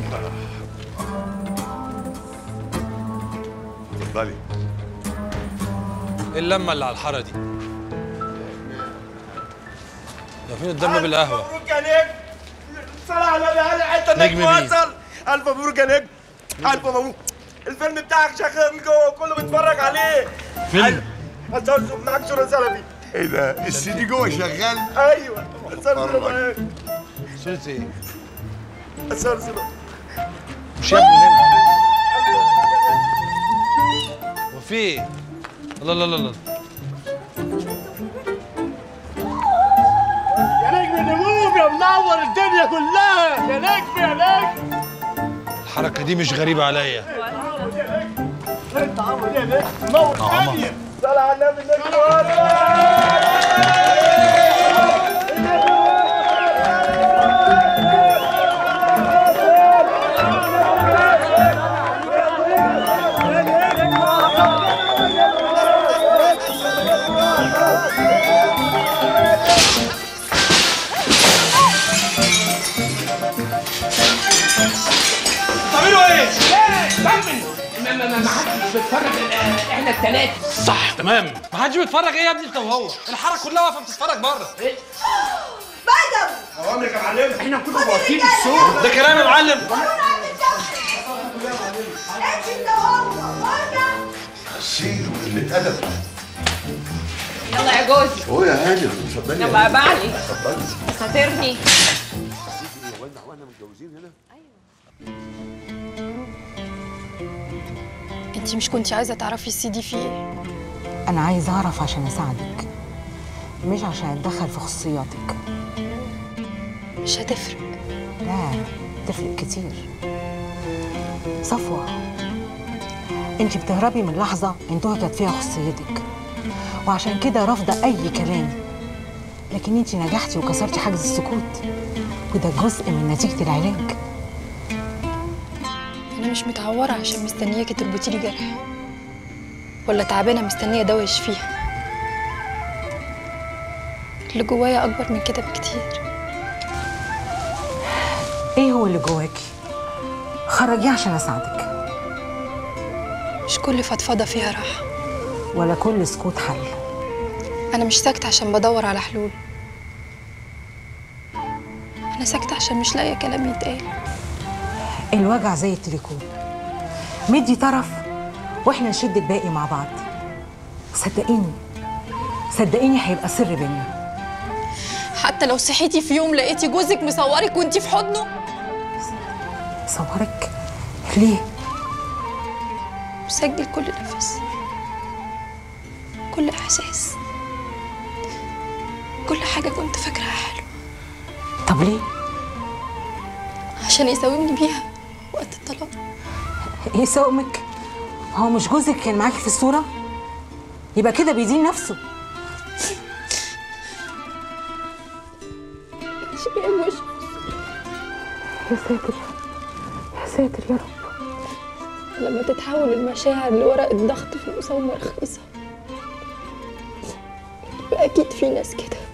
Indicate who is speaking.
Speaker 1: اتفضلي
Speaker 2: ايه اللمه اللي على الحاره دي ده فين الدم بالقهوه
Speaker 3: مبروك يا نجم صلاة على النبي على حته
Speaker 2: نجم
Speaker 3: النجم
Speaker 2: مين؟
Speaker 3: وصل الف مبروك يا نجم الف مبروك الفيلم بتاعك شغال من جوه كله بيتفرج عليه
Speaker 2: فيلم
Speaker 3: اتصور معاك صورة سلفي
Speaker 1: ايه ده السي دي جوه شغال
Speaker 3: ايوه اتصور صورة
Speaker 1: اتفرج.
Speaker 3: معاك
Speaker 2: صورة ايه
Speaker 3: اتصور صورة
Speaker 2: مش يا ابني هنا وفي ايه الله الله الله الله
Speaker 3: يا نجم نموم يا منور الدنيا كلها يا نجم يا نجم
Speaker 2: الحركه دي مش غريبه عليا
Speaker 3: انت عمر يا نجم منور
Speaker 2: عمر.
Speaker 3: الدنيا صلاة على النبي النجم وصل
Speaker 4: بتعملوا ايه؟ لا كمل ما ما ما ما حدش بيتفرج آه، احنا التلاتة
Speaker 2: صح تمام ما حدش بيتفرج ايه يا ابني انت وهو الحاره كلها واقفه بتتفرج بره
Speaker 5: بدر
Speaker 3: اوامرك يا معلم
Speaker 4: احنا كنا واقفين الصوت
Speaker 2: ده كلام يا معلم
Speaker 5: امشي انت وهو وارجع
Speaker 1: سير وقلة ادب
Speaker 6: يلا يا جوزي
Speaker 1: هو يا هانم اتفضلي
Speaker 6: يلا يا بعلي خاطرني
Speaker 7: انت مش كنتي عايزه تعرفي السي دي فيه ايه
Speaker 8: أنا عايز أعرف عشان أساعدك مش عشان أتدخل في خصوصياتك
Speaker 7: مش هتفرق
Speaker 8: لا تفرق كتير صفوة انت بتهربي من لحظة انتهكت فيها خصوصيتك وعشان كده رافضة أي كلام لكن انت نجحتي وكسرتي حاجز السكوت وده جزء من نتيجة العلاج
Speaker 7: انا مش متعوره عشان مستنياكي تربطي لي جرح ولا تعبانه مستنيه دواء يشفيها اللي جوايا اكبر من كده بكتير
Speaker 8: ايه هو اللي جواكي خرجيه عشان أساعدك
Speaker 7: مش كل فضفضه فيها راحه
Speaker 8: ولا كل سكوت حل
Speaker 7: انا مش ساكته عشان بدور على حلول انا ساكته عشان مش لاقيه كلام يتقال
Speaker 8: الوجع زي التليكون مدي طرف واحنا نشد الباقي مع بعض صدقيني صدقيني هيبقى سر بينا
Speaker 7: حتى لو صحيتي في يوم لقيتي جوزك مصورك وانتي في حضنه
Speaker 8: صورك ليه
Speaker 7: مسجل كل نفس كل احساس كل حاجه كنت فاكراها حلوه
Speaker 8: طب ليه
Speaker 7: عشان يساومني بيها وقت الطلاق
Speaker 8: ايه سومك هو مش جوزك كان معاكي في الصورة يبقى كده بيدين نفسه
Speaker 7: شبيه الوش
Speaker 8: يا ساتر يا ساتر يا رب
Speaker 7: لما تتحول المشاعر لورقة ضغط في مساومة رخيصة يبقى أكيد في ناس كده